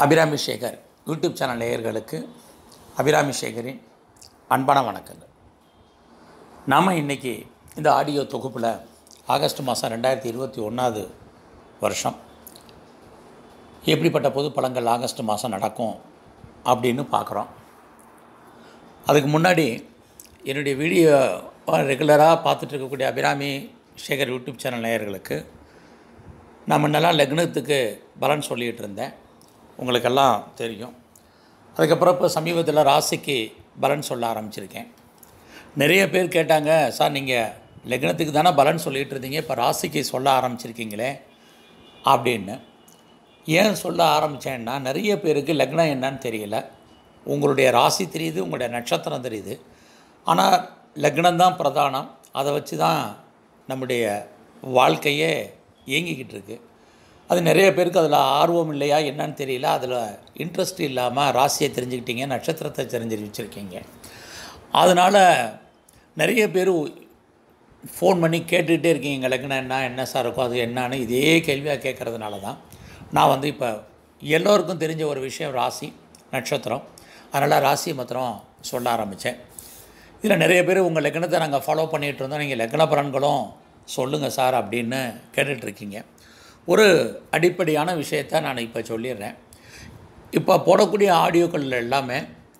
Abirami Sekar YouTube channel நேயர்களுக்கு அபிராமி சேகரின் அன்பான வணக்கங்கள் நாம் இன்றைக்கி இந்த ஆடியோ தொகுப்பில் ஆகஸ்ட் மாதம் ரெண்டாயிரத்தி இருபத்தி ஒன்றாவது வருஷம் எப்படிப்பட்ட பொது பலன்கள் ஆகஸ்ட் மாதம் நடக்கும் அப்படின்னு பார்க்குறோம் அதுக்கு முன்னாடி என்னுடைய வீடியோ ரெகுலராக பார்த்துட்டு இருக்கக்கூடிய அபிராமி சேகர் யூடியூப் சேனல் நேயர்களுக்கு நான் முன்னெல்லாம் லக்னத்துக்கு பலன் சொல்லிகிட்டு இருந்தேன் உங்களுக்கெல்லாம் தெரியும் அதுக்கப்புறம் இப்போ சமீபத்தில் ராசிக்கு பலன் சொல்ல ஆரம்பிச்சிருக்கேன் நிறைய பேர் கேட்டாங்க சார் நீங்கள் லக்னத்துக்கு தானே பலன் சொல்லிகிட்டு இருந்தீங்க இப்போ ராசிக்கு சொல்ல ஆரம்பிச்சிருக்கீங்களே அப்படின்னு ஏன் சொல்ல ஆரம்பித்தேன்னா நிறைய பேருக்கு லக்னம் என்னன்னு தெரியல உங்களுடைய ராசி தெரியுது உங்களுடைய நட்சத்திரம் தெரியுது ஆனால் லக்னம் தான் பிரதானம் அதை வச்சு தான் நம்முடைய வாழ்க்கையே இயங்கிக்கிட்டு இருக்கு அது நிறைய பேருக்கு அதில் ஆர்வம் இல்லையா என்னன்னு தெரியல அதில் இன்ட்ரெஸ்ட் இல்லாமல் ராசியை தெரிஞ்சுக்கிட்டீங்க நட்சத்திரத்தை தெரிஞ்சு வச்சுருக்கீங்க அதனால் நிறைய பேர் ஃபோன் பண்ணி கேட்டுக்கிட்டே இருக்கீங்க லக்னம் என்ன என்ன சார் இருக்கும் அது என்னன்னு இதே கேள்வியாக கேட்குறதுனால தான் நான் வந்து இப்போ எல்லோருக்கும் தெரிஞ்ச ஒரு விஷயம் ராசி நட்சத்திரம் அதனால் ராசி மாத்திரம் சொல்ல ஆரம்பித்தேன் இதில் நிறைய பேர் உங்கள் லக்னத்தை நாங்கள் ஃபாலோ பண்ணிகிட்டு இருந்தோம் நீங்கள் லக்ன பலன்களும் சொல்லுங்கள் சார் அப்படின்னு கேட்டுட்ருக்கீங்க ஒரு அடிப்படையான விஷயத்தை நான் இப்போ சொல்லிடுறேன் இப்போ போடக்கூடிய ஆடியோக்கள் எல்லாமே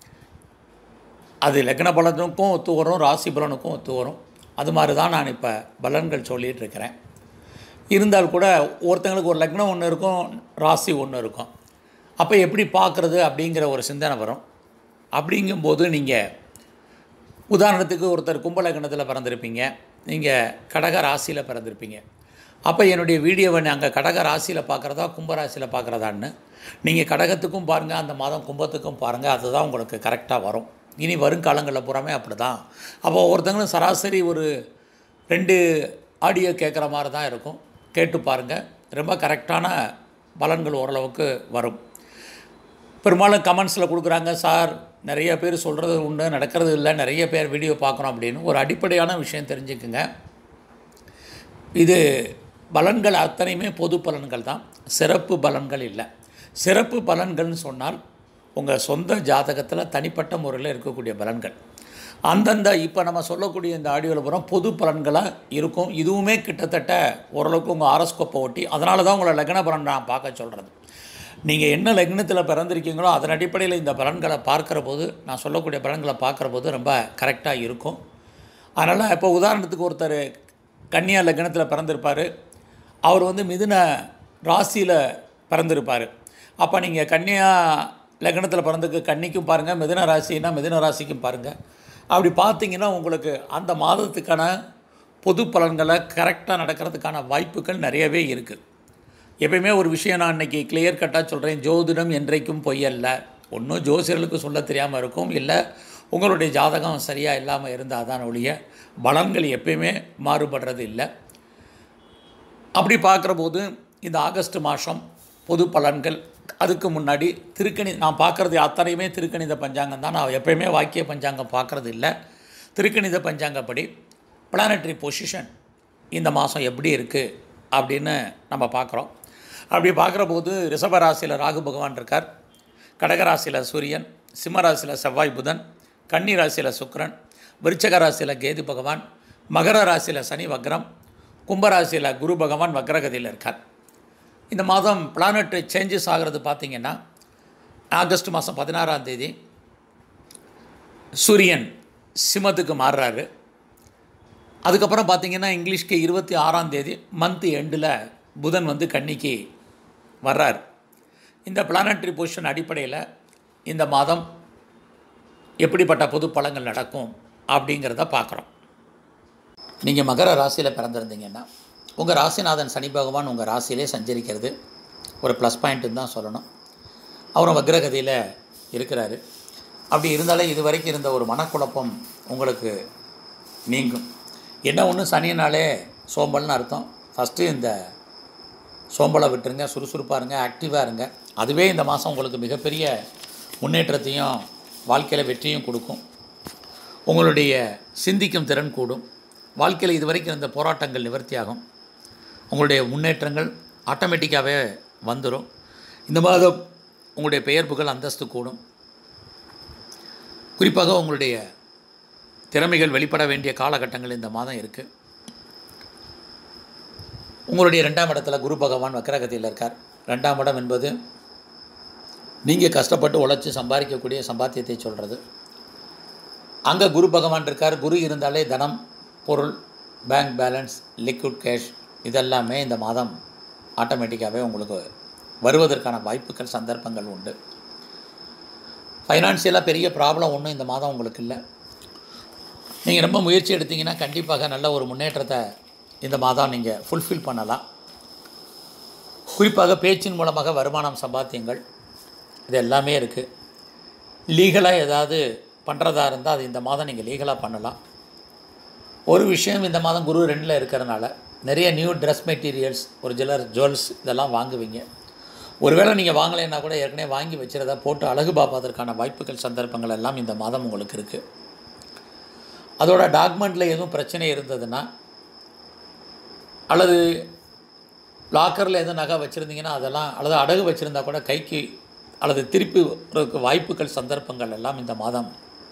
அது லக்ன பலனுக்கும் ஒத்து வரும் ராசி பலனுக்கும் ஒத்து வரும் அது மாதிரி தான் நான் இப்போ பலன்கள் சொல்லிகிட்டு இருக்கிறேன் இருந்தால் கூட ஒருத்தங்களுக்கு ஒரு லக்னம் ஒன்று இருக்கும் ராசி ஒன்று இருக்கும் அப்போ எப்படி பார்க்குறது அப்படிங்கிற ஒரு சிந்தனை வரும் அப்படிங்கும்போது நீங்கள் உதாரணத்துக்கு ஒருத்தர் கும்ப லக்னத்தில் பிறந்திருப்பீங்க நீங்கள் கடக ராசியில் பிறந்திருப்பீங்க அப்போ என்னுடைய வீடியோவை நாங்கள் கடக ராசியில் பார்க்குறதா கும்ப ராசியில் பார்க்குறதான்னு நீங்கள் கடகத்துக்கும் பாருங்கள் அந்த மாதம் கும்பத்துக்கும் பாருங்கள் அதுதான் உங்களுக்கு கரெக்டாக வரும் இனி வருங்காலங்களில் பூராமே அப்படி தான் அப்போ ஒருத்தங்களும் சராசரி ஒரு ரெண்டு ஆடியோ கேட்குற மாதிரி தான் இருக்கும் கேட்டு பாருங்கள் ரொம்ப கரெக்டான பலன்கள் ஓரளவுக்கு வரும் பெரும்பாலும் கமெண்ட்ஸில் கொடுக்குறாங்க சார் நிறைய பேர் சொல்கிறது உண்டு நடக்கிறது இல்லை நிறைய பேர் வீடியோ பார்க்குறோம் அப்படின்னு ஒரு அடிப்படையான விஷயம் தெரிஞ்சுக்குங்க இது பலன்கள் அத்தனையுமே பொது பலன்கள் தான் சிறப்பு பலன்கள் இல்லை சிறப்பு பலன்கள்னு சொன்னால் உங்கள் சொந்த ஜாதகத்தில் தனிப்பட்ட முறையில் இருக்கக்கூடிய பலன்கள் அந்தந்த இப்போ நம்ம சொல்லக்கூடிய இந்த ஆடியோவில் பூரா பொது பலன்களாக இருக்கும் இதுவுமே கிட்டத்தட்ட ஓரளவுக்கு உங்கள் ஆரஸ்கோப்பை ஒட்டி அதனால தான் உங்களை லக்ன பலன் நான் பார்க்க சொல்கிறது நீங்கள் என்ன லக்னத்தில் பிறந்திருக்கீங்களோ அதன் அடிப்படையில் இந்த பலன்களை பார்க்குற போது நான் சொல்லக்கூடிய பலன்களை பார்க்குற போது ரொம்ப கரெக்டாக இருக்கும் அதனால் இப்போ உதாரணத்துக்கு ஒருத்தர் கன்னியா லக்னத்தில் பிறந்திருப்பார் அவர் வந்து மிதுன ராசியில் பிறந்திருப்பார் அப்போ நீங்கள் கன்னியா லக்னத்தில் பிறந்ததுக்கு கன்னிக்கும் பாருங்கள் மிதுன ராசினா மிதுன ராசிக்கும் பாருங்கள் அப்படி பார்த்தீங்கன்னா உங்களுக்கு அந்த மாதத்துக்கான பொது பலன்களை கரெக்டாக நடக்கிறதுக்கான வாய்ப்புகள் நிறையவே இருக்குது எப்பயுமே ஒரு விஷயம் நான் இன்றைக்கி கிளியர் கட்டாக சொல்கிறேன் ஜோதிடம் என்றைக்கும் பொய்யல்ல ஒன்றும் ஜோசியர்களுக்கு சொல்ல தெரியாமல் இருக்கும் இல்லை உங்களுடைய ஜாதகம் சரியாக இல்லாமல் இருந்தால் தான் ஒழிய பலன்கள் எப்பயுமே மாறுபடுறது இல்லை அப்படி பார்க்குற போது இந்த ஆகஸ்ட் மாதம் பொது பலன்கள் அதுக்கு முன்னாடி திருக்கணி நான் பார்க்குறது அத்தனையுமே திருக்கணித பஞ்சாங்கம் தான் நான் எப்பயுமே வாக்கிய பஞ்சாங்கம் பார்க்குறது இல்லை திருக்கணித பஞ்சாங்கப்படி பிளானட்ரி பொசிஷன் இந்த மாதம் எப்படி இருக்குது அப்படின்னு நம்ம பார்க்குறோம் அப்படி பார்க்குற போது ரிஷபராசியில் ராகு பகவான் இருக்கார் கடகராசியில் சூரியன் சிம்மராசியில் செவ்வாய் புதன் கன்னி ராசியில் சுக்கரன் விருச்சக ராசியில் கேது பகவான் மகர ராசியில் சனி வக்ரம் கும்பராசியில் குரு பகவான் வக்ரகதியில் இருக்கார் இந்த மாதம் பிளானட் சேஞ்சஸ் ஆகிறது பார்த்திங்கன்னா ஆகஸ்ட் மாதம் பதினாறாம் தேதி சூரியன் சிம்மத்துக்கு மாறுறாரு அதுக்கப்புறம் பார்த்திங்கன்னா இங்கிலீஷ்க்கு இருபத்தி ஆறாம் தேதி மந்த் எண்டில் புதன் வந்து கன்னிக்கு வர்றார் இந்த பிளானட்ரி பொசிஷன் அடிப்படையில் இந்த மாதம் எப்படிப்பட்ட பொது பலங்கள் நடக்கும் அப்படிங்கிறத பார்க்குறோம் நீங்கள் மகர ராசியில் பிறந்திருந்தீங்கன்னா உங்கள் ராசிநாதன் சனி பகவான் உங்கள் ராசியிலே சஞ்சரிக்கிறது ஒரு ப்ளஸ் பாயிண்ட்டுன்னு தான் சொல்லணும் அவரும் வக்ரகதியில் இருக்கிறாரு அப்படி இருந்தாலே இது வரைக்கும் இருந்த ஒரு மனக்குழப்பம் உங்களுக்கு நீங்கும் என்ன ஒன்று சனினாலே சோம்பல்னு அர்த்தம் ஃபஸ்ட்டு இந்த சோம்பலை விட்டுருங்க சுறுசுறுப்பாக இருங்க ஆக்டிவாக இருங்க அதுவே இந்த மாதம் உங்களுக்கு மிகப்பெரிய முன்னேற்றத்தையும் வாழ்க்கையில் வெற்றியும் கொடுக்கும் உங்களுடைய சிந்திக்கும் திறன் கூடும் வாழ்க்கையில் இதுவரைக்கும் இருந்த போராட்டங்கள் நிவர்த்தியாகும் உங்களுடைய முன்னேற்றங்கள் ஆட்டோமேட்டிக்காகவே வந்துடும் இந்த மாதம் உங்களுடைய பெயர் புகழ் அந்தஸ்து கூடும் குறிப்பாக உங்களுடைய திறமைகள் வெளிப்பட வேண்டிய காலகட்டங்கள் இந்த மாதம் இருக்குது உங்களுடைய ரெண்டாம் இடத்துல குரு பகவான் வக்கரகதியில் இருக்கார் ரெண்டாம் இடம் என்பது நீங்கள் கஷ்டப்பட்டு உழைச்சி சம்பாதிக்கக்கூடிய சம்பாத்தியத்தை சொல்கிறது அங்கே குரு பகவான் இருக்கார் குரு இருந்தாலே தனம் பொருள் பேங்க் பேலன்ஸ் லிக்விட் கேஷ் இதெல்லாமே இந்த மாதம் ஆட்டோமேட்டிக்காகவே உங்களுக்கு வருவதற்கான வாய்ப்புகள் சந்தர்ப்பங்கள் உண்டு ஃபைனான்சியலாக பெரிய ப்ராப்ளம் ஒன்றும் இந்த மாதம் உங்களுக்கு இல்லை நீங்கள் ரொம்ப முயற்சி எடுத்தீங்கன்னா கண்டிப்பாக நல்ல ஒரு முன்னேற்றத்தை இந்த மாதம் நீங்கள் ஃபுல்ஃபில் பண்ணலாம் குறிப்பாக பேச்சின் மூலமாக வருமானம் சம்பாத்தியங்கள் இது எல்லாமே இருக்குது லீகலாக ஏதாவது பண்ணுறதா இருந்தால் அது இந்த மாதம் நீங்கள் லீகலாக பண்ணலாம் ஒரு விஷயம் இந்த மாதம் குரு ரெண்டில் இருக்கிறனால நிறைய நியூ ட்ரெஸ் மெட்டீரியல்ஸ் ஒரு ஜுவல்லர் ஜுவல்ஸ் இதெல்லாம் வாங்குவீங்க ஒருவேளை நீங்கள் வாங்கலைன்னா கூட ஏற்கனவே வாங்கி வச்சுறத போட்டு அழகு பார்ப்பதற்கான வாய்ப்புகள் சந்தர்ப்பங்கள் எல்லாம் இந்த மாதம் உங்களுக்கு இருக்குது அதோட டாக்குமெண்ட்டில் எதுவும் பிரச்சனை இருந்ததுன்னா அல்லது லாக்கரில் எதுவும் நகை வச்சுருந்தீங்கன்னா அதெல்லாம் அல்லது அடகு வச்சுருந்தா கூட கைக்கு அல்லது திருப்பி வரதுக்கு வாய்ப்புகள் சந்தர்ப்பங்கள் எல்லாம் இந்த மாதம்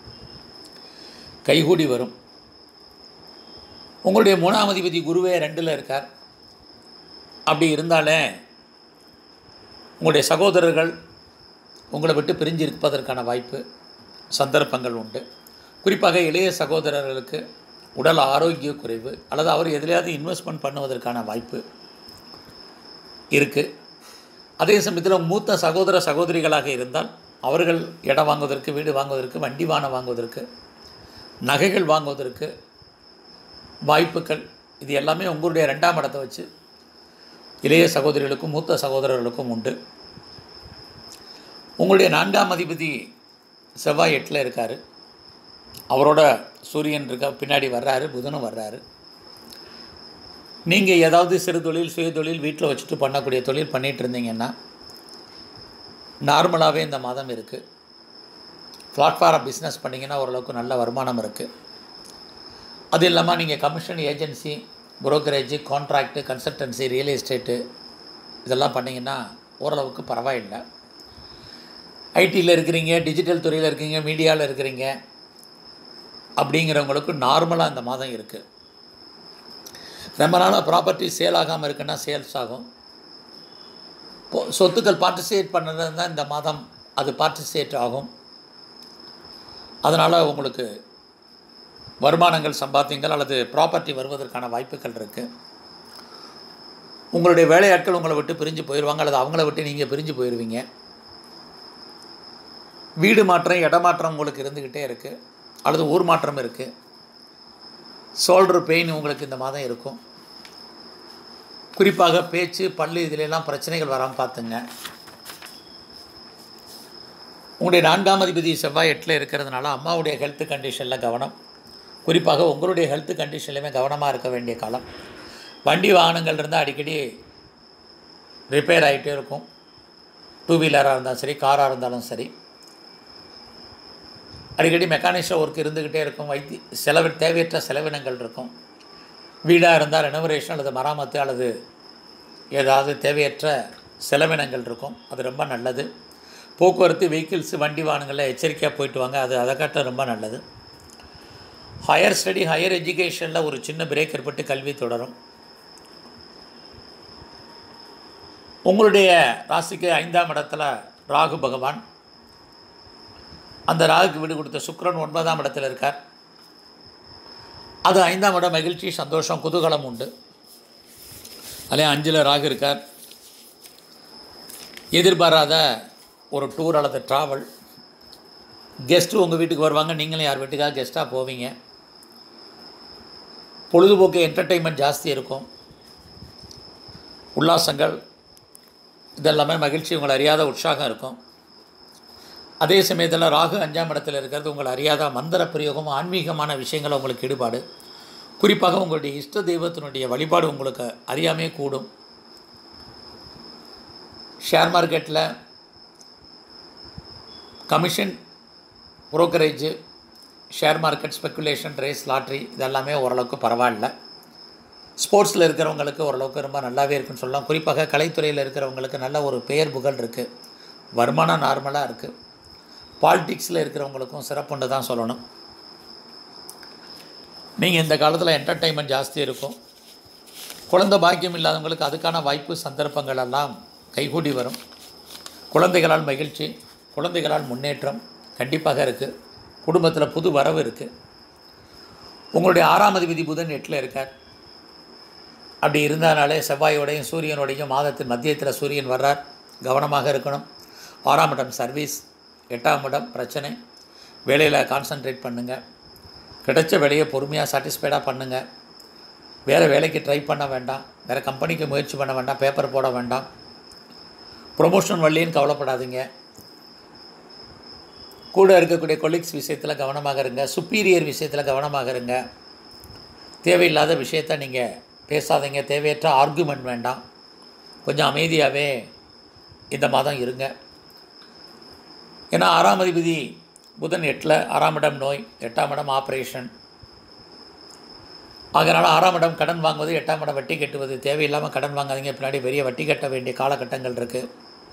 கைகூடி வரும் உங்களுடைய மூணாம் அதிபதி குருவே ரெண்டில் இருக்கார் அப்படி இருந்தாலே உங்களுடைய சகோதரர்கள் உங்களை விட்டு பிரிஞ்சு இருப்பதற்கான வாய்ப்பு சந்தர்ப்பங்கள் உண்டு குறிப்பாக இளைய சகோதரர்களுக்கு உடல் ஆரோக்கிய குறைவு அல்லது அவர் எதிலையாவது இன்வெஸ்ட்மெண்ட் பண்ணுவதற்கான வாய்ப்பு இருக்குது அதே சமயத்தில் மூத்த சகோதர சகோதரிகளாக இருந்தால் அவர்கள் இடம் வாங்குவதற்கு வீடு வாங்குவதற்கு வண்டி வாகனம் வாங்குவதற்கு நகைகள் வாங்குவதற்கு வாய்ப்புகள் இது எல்லாமே உங்களுடைய ரெண்டாம் இடத்தை வச்சு இளைய சகோதரிகளுக்கும் மூத்த சகோதரர்களுக்கும் உண்டு உங்களுடைய நான்காம் அதிபதி செவ்வாய் எட்டில் இருக்கார் அவரோட சூரியன் இருக்க பின்னாடி வர்றாரு புதனும் வர்றாரு நீங்கள் ஏதாவது சிறு தொழில் சுய தொழில் வீட்டில் வச்சுட்டு பண்ணக்கூடிய தொழில் பண்ணிகிட்டு இருந்தீங்கன்னா நார்மலாகவே இந்த மாதம் இருக்குது பிளாட்ஃபாரம் பிஸ்னஸ் பண்ணிங்கன்னா ஓரளவுக்கு நல்ல வருமானம் இருக்குது அது இல்லாமல் நீங்கள் commission agency brokerage contract consultancy real estate இதெல்லாம் பண்ணிங்கன்னா ஓரளவுக்கு பரவாயில்லை ஐடியில் இருக்கிறீங்க டிஜிட்டல் துறையில் இருக்கீங்க மீடியாவில் இருக்கிறீங்க அப்படிங்கிறவங்களுக்கு நார்மலாக இந்த மாதம் இருக்குது ரொம்ப நாளாக ப்ராப்பர்ட்டி சேல் ஆகாமல் இருக்குன்னா சேல்ஸ் ஆகும் பொ- சொத்துக்கள் பார்ட்டிசிபேட் பண்ணுறது தான் இந்த மாதம் அது பார்ட்டிசிபேட் ஆகும் அதனால் உங்களுக்கு வருமானங்கள் சம்பாத்தியங்கள் அல்லது ப்ராப்பர்ட்டி வருவதற்கான வாய்ப்புகள் இருக்குது உங்களுடைய வேலையாட்கள் உங்களை விட்டு பிரிஞ்சு போயிடுவாங்க அல்லது அவங்கள விட்டு நீங்கள் பிரிஞ்சு போயிடுவீங்க வீடு மாற்றம் இடமாற்றம் உங்களுக்கு இருந்துக்கிட்டே இருக்குது அல்லது ஊர் மாற்றம் இருக்குது ஷோல்டர் பெயின் உங்களுக்கு இந்த மாதம் இருக்கும் குறிப்பாக பேச்சு பல்லு இதிலெல்லாம் பிரச்சனைகள் வராமல் பார்த்துங்க உங்களுடைய நான்காம் அதிபதி செவ்வாய் எட்டில் இருக்கிறதுனால அம்மாவுடைய ஹெல்த் கண்டிஷனில் கவனம் குறிப்பாக உங்களுடைய ஹெல்த் கண்டிஷன்லையுமே கவனமாக இருக்க வேண்டிய காலம் வண்டி வாகனங்கள் இருந்தால் அடிக்கடி ரிப்பேர் ஆகிட்டே இருக்கும் டூ வீலராக இருந்தாலும் சரி காராக இருந்தாலும் சரி அடிக்கடி மெக்கானிக்ஸ் ஒர்க் இருந்துக்கிட்டே இருக்கும் வைத்தி செலவு தேவையற்ற செலவினங்கள் இருக்கும் வீடாக இருந்தால் ரெனோவேஷன் அல்லது மராமத்து அல்லது ஏதாவது தேவையற்ற செலவினங்கள் இருக்கும் அது ரொம்ப நல்லது போக்குவரத்து வெஹிக்கிள்ஸ் வண்டி வாகனங்களில் எச்சரிக்கையாக போயிட்டு வாங்க அது அதை காட்ட ரொம்ப நல்லது ஹையர் ஸ்டடி ஹையர் எஜுகேஷனில் ஒரு சின்ன பிரேக் ஏற்பட்டு கல்வி தொடரும் உங்களுடைய ராசிக்கு ஐந்தாம் இடத்துல ராகு பகவான் அந்த ராகுக்கு வீடு கொடுத்த சுக்கிரன் ஒன்பதாம் இடத்துல இருக்கார் அது ஐந்தாம் இடம் மகிழ்ச்சி சந்தோஷம் குதூகலம் உண்டு அதிலே அஞ்சில் ராகு இருக்கார் எதிர்பாராத ஒரு டூர் அல்லது ட்ராவல் கெஸ்ட்டு உங்கள் வீட்டுக்கு வருவாங்க நீங்களும் யார் வீட்டுக்காக கெஸ்ட்டாக போவீங்க பொழுதுபோக்கு என்டர்டெயின்மெண்ட் ஜாஸ்தி இருக்கும் உல்லாசங்கள் இதெல்லாமே மகிழ்ச்சி உங்களை அறியாத உற்சாகம் இருக்கும் அதே சமயத்தில் ராகு அஞ்சாம் இடத்துல இருக்கிறது உங்களை அறியாத மந்திர பிரயோகம் ஆன்மீகமான விஷயங்கள் உங்களுக்கு ஈடுபாடு குறிப்பாக உங்களுடைய இஷ்ட தெய்வத்தினுடைய வழிபாடு உங்களுக்கு அறியாமே கூடும் ஷேர் மார்க்கெட்டில் commission brokerage share market speculation race lottery இதெல்லாமே ஓரளவுக்கு பரவாயில்ல ஸ்போர்ட்ஸில் இருக்கிறவங்களுக்கு ஓரளவுக்கு ரொம்ப நல்லாவே இருக்குன்னு சொல்லலாம் குறிப்பாக கலைத்துறையில் இருக்கிறவங்களுக்கு நல்ல ஒரு பெயர் புகழ் இருக்குது வருமானம் நார்மலாக இருக்குது பாலிடிக்ஸில் இருக்கிறவங்களுக்கும் சிறப்புன்னு தான் சொல்லணும் நீங்கள் இந்த காலத்தில் என்டர்டெயின்மெண்ட் ஜாஸ்தி இருக்கும் குழந்தை பாக்கியம் இல்லாதவங்களுக்கு அதுக்கான வாய்ப்பு சந்தர்ப்பங்கள் எல்லாம் கைகூடி வரும் குழந்தைகளால் மகிழ்ச்சி குழந்தைகளால் முன்னேற்றம் கண்டிப்பாக இருக்குது குடும்பத்தில் புது வரவு இருக்குது உங்களுடைய ஆறாம் அதிபதி புதன் எட்டில் இருக்கார் அப்படி இருந்ததுனாலே செவ்வாயோடையும் சூரியனோடையும் மாதத்தின் மத்தியத்தில் சூரியன் வர்றார் கவனமாக இருக்கணும் ஆறாம் இடம் சர்வீஸ் எட்டாம் இடம் பிரச்சனை வேலையில் கான்சன்ட்ரேட் பண்ணுங்கள் கிடைச்ச வேலையை பொறுமையாக சாட்டிஸ்ஃபைடாக பண்ணுங்கள் வேறு வேலைக்கு ட்ரை பண்ண வேண்டாம் வேறு கம்பெனிக்கு முயற்சி பண்ண வேண்டாம் பேப்பர் போட வேண்டாம் ப்ரொமோஷன் வழின்னு கவலைப்படாதீங்க கூட இருக்கக்கூடிய கொலீக்ஸ் விஷயத்தில் கவனமாக இருங்க சுப்பீரியர் விஷயத்தில் கவனமாக இருங்க தேவையில்லாத விஷயத்த நீங்கள் பேசாதீங்க தேவையற்ற ஆர்குமெண்ட் வேண்டாம் கொஞ்சம் அமைதியாகவே இந்த மாதம் இருங்க ஏன்னா ஆறாம் அதிபதி புதன் எட்டில் ஆறாம் இடம் நோய் எட்டாம் இடம் ஆப்ரேஷன் அதனால் ஆறாம் இடம் கடன் வாங்குவது எட்டாம் இடம் வட்டி கட்டுவது தேவையில்லாமல் கடன் வாங்காதீங்க பின்னாடி பெரிய வட்டி கட்ட வேண்டிய காலகட்டங்கள் இருக்குது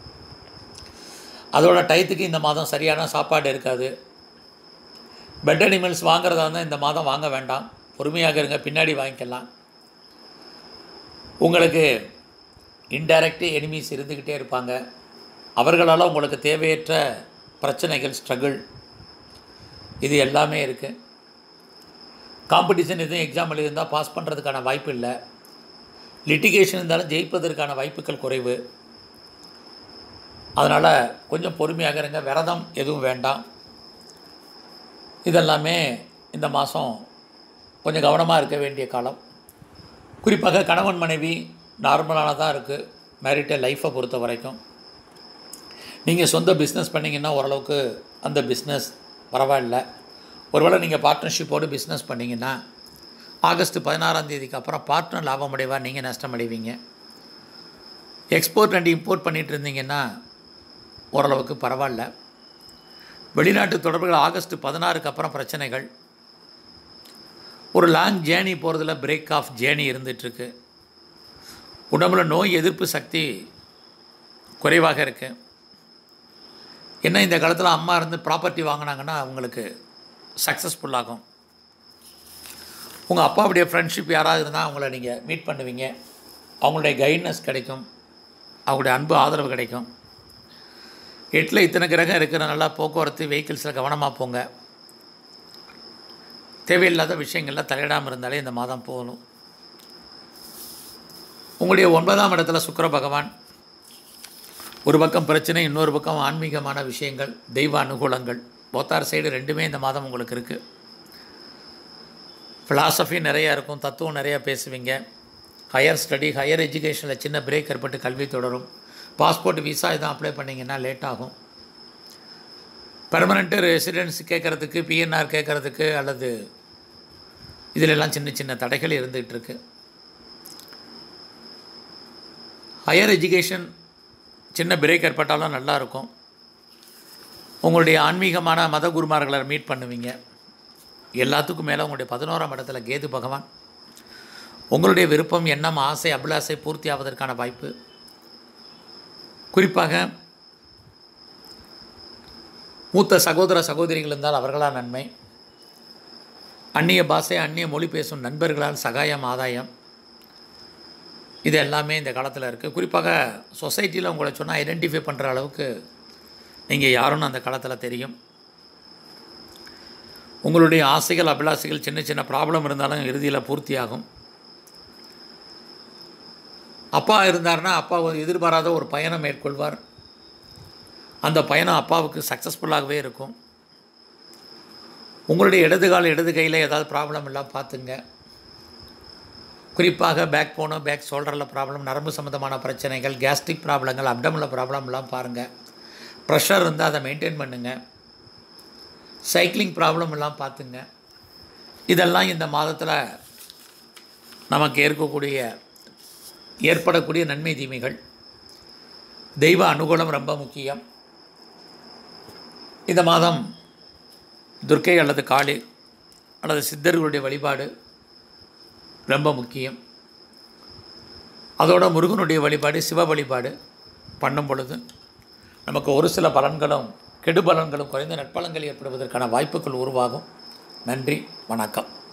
அதோட டயத்துக்கு இந்த மாதம் சரியான சாப்பாடு இருக்காது பெட் அனிமல்ஸ் வாங்குறதா இருந்தால் இந்த மாதம் வாங்க வேண்டாம் பொறுமையாக இருங்க பின்னாடி வாங்கிக்கலாம் உங்களுக்கு இன்டைரக்ட் எனிமீஸ் இருந்துக்கிட்டே இருப்பாங்க அவர்களால் உங்களுக்கு தேவையற்ற பிரச்சனைகள் ஸ்ட்ரகிள் இது எல்லாமே இருக்குது காம்படிஷன் எதுவும் எக்ஸாம் எழுதியிருந்தால் பாஸ் பண்ணுறதுக்கான வாய்ப்பு இல்லை லிட்டிகேஷன் இருந்தாலும் ஜெயிப்பதற்கான வாய்ப்புகள் குறைவு அதனால் கொஞ்சம் பொறுமையாக இருங்க விரதம் எதுவும் வேண்டாம் இதெல்லாமே இந்த மாதம் கொஞ்சம் கவனமாக இருக்க வேண்டிய காலம் குறிப்பாக கணவன் மனைவி நார்மலானதாக இருக்குது மேரிட்டல் லைஃப்பை பொறுத்த வரைக்கும் நீங்கள் சொந்த பிஸ்னஸ் பண்ணிங்கன்னா ஓரளவுக்கு அந்த பிஸ்னஸ் பரவாயில்ல ஒருவேளை நீங்கள் பார்ட்னர்ஷிப்போடு பிஸ்னஸ் பண்ணிங்கன்னா ஆகஸ்ட் பதினாறாம் தேதிக்கு அப்புறம் பார்ட்னர் லாபம் அடைவார் நீங்கள் நஷ்டம் அடைவீங்க எக்ஸ்போர்ட் அண்ட் இம்போர்ட் பண்ணிகிட்டு இருந்தீங்கன்னா ஓரளவுக்கு பரவாயில்ல வெளிநாட்டு தொடர்புகள் ஆகஸ்ட் பதினாறுக்கு அப்புறம் பிரச்சனைகள் ஒரு லாங் ஜேர்னி போகிறதுல பிரேக் ஆஃப் ஜேர்னி இருந்துகிட்ருக்கு உடம்புல நோய் எதிர்ப்பு சக்தி குறைவாக இருக்குது என்ன இந்த காலத்தில் அம்மா இருந்து ப்ராப்பர்ட்டி வாங்கினாங்கன்னா அவங்களுக்கு சக்ஸஸ்ஃபுல்லாகும் உங்கள் அப்பாவுடைய ஃப்ரெண்ட்ஷிப் யாராவது இருந்தால் அவங்கள நீங்கள் மீட் பண்ணுவீங்க அவங்களுடைய கைட்னஸ் கிடைக்கும் அவங்களுடைய அன்பு ஆதரவு கிடைக்கும் எட்டில் இத்தனை கிரகம் இருக்கிறனால போக்குவரத்து வெஹிக்கிள்ஸில் கவனமாக போங்க தேவையில்லாத விஷயங்களில் தலையிடாமல் இருந்தாலே இந்த மாதம் போகணும் உங்களுடைய ஒன்பதாம் இடத்துல சுக்கிர பகவான் ஒரு பக்கம் பிரச்சனை இன்னொரு பக்கம் ஆன்மீகமான விஷயங்கள் தெய்வ அனுகூலங்கள் போத்தார் சைடு ரெண்டுமே இந்த மாதம் உங்களுக்கு இருக்குது ஃபிலாசபி நிறையா இருக்கும் தத்துவம் நிறையா பேசுவீங்க ஹையர் ஸ்டடி ஹையர் எஜுகேஷனில் சின்ன பிரேக் ஏற்பட்டு கல்வி தொடரும் பாஸ்போர்ட் விசா எதுவும் அப்ளை பண்ணிங்கன்னா லேட் ஆகும் பெர்மனண்ட்டு ரெசிடென்ஸ் கேட்குறதுக்கு பிஎன்ஆர் கேட்குறதுக்கு அல்லது இதிலெல்லாம் சின்ன சின்ன தடைகள் இருந்துகிட்டு இருக்கு ஹையர் எஜுகேஷன் சின்ன பிரேக் ஏற்பட்டாலும் நல்லாயிருக்கும் உங்களுடைய ஆன்மீகமான மத குருமார்களை மீட் பண்ணுவீங்க எல்லாத்துக்கும் மேலே உங்களுடைய பதினோராம் இடத்துல கேது பகவான் உங்களுடைய விருப்பம் எண்ணம் ஆசை அபிலாசை பூர்த்தி ஆவதற்கான வாய்ப்பு குறிப்பாக மூத்த சகோதர சகோதரிகள் இருந்தால் அவர்களால் நன்மை அந்நிய பாஷை அந்நிய மொழி பேசும் நண்பர்களால் சகாயம் ஆதாயம் இது எல்லாமே இந்த காலத்தில் இருக்குது குறிப்பாக சொசைட்டியில் உங்களை சொன்னால் ஐடென்டிஃபை பண்ணுற அளவுக்கு நீங்கள் யாருன்னு அந்த காலத்தில் தெரியும் உங்களுடைய ஆசைகள் அபிலாசைகள் சின்ன சின்ன ப்ராப்ளம் இருந்தாலும் இறுதியில் பூர்த்தியாகும் அப்பா இருந்தார்னா அப்பா ஒரு எதிர்பாராத ஒரு பயணம் மேற்கொள்வார் அந்த பயணம் அப்பாவுக்கு சக்ஸஸ்ஃபுல்லாகவே இருக்கும் உங்களுடைய இடது கால் இடது கையில் ஏதாவது ப்ராப்ளம் எல்லாம் பார்த்துங்க குறிப்பாக பேக் போனோ பேக் ஷோல்டரில் ப்ராப்ளம் நரம்பு சம்மந்தமான பிரச்சனைகள் கேஸ்ட்ரிக் ப்ராப்ளங்கள் அப்டமில் ப்ராப்ளம்லாம் பாருங்கள் ப்ரெஷர் இருந்தால் அதை மெயின்டைன் பண்ணுங்கள் சைக்கிளிங் ப்ராப்ளம் எல்லாம் பார்த்துங்க இதெல்லாம் இந்த மாதத்தில் நமக்கு இருக்கக்கூடிய ஏற்படக்கூடிய நன்மை தீமைகள் தெய்வ அனுகூலம் ரொம்ப முக்கியம் இந்த மாதம் துர்க்கை அல்லது காளி அல்லது சித்தர்களுடைய வழிபாடு ரொம்ப முக்கியம் அதோட முருகனுடைய வழிபாடு சிவ வழிபாடு பண்ணும் பொழுது நமக்கு ஒரு சில பலன்களும் கெடுபலன்களும் குறைந்த நட்பலன்கள் ஏற்படுவதற்கான வாய்ப்புகள் உருவாகும் நன்றி வணக்கம்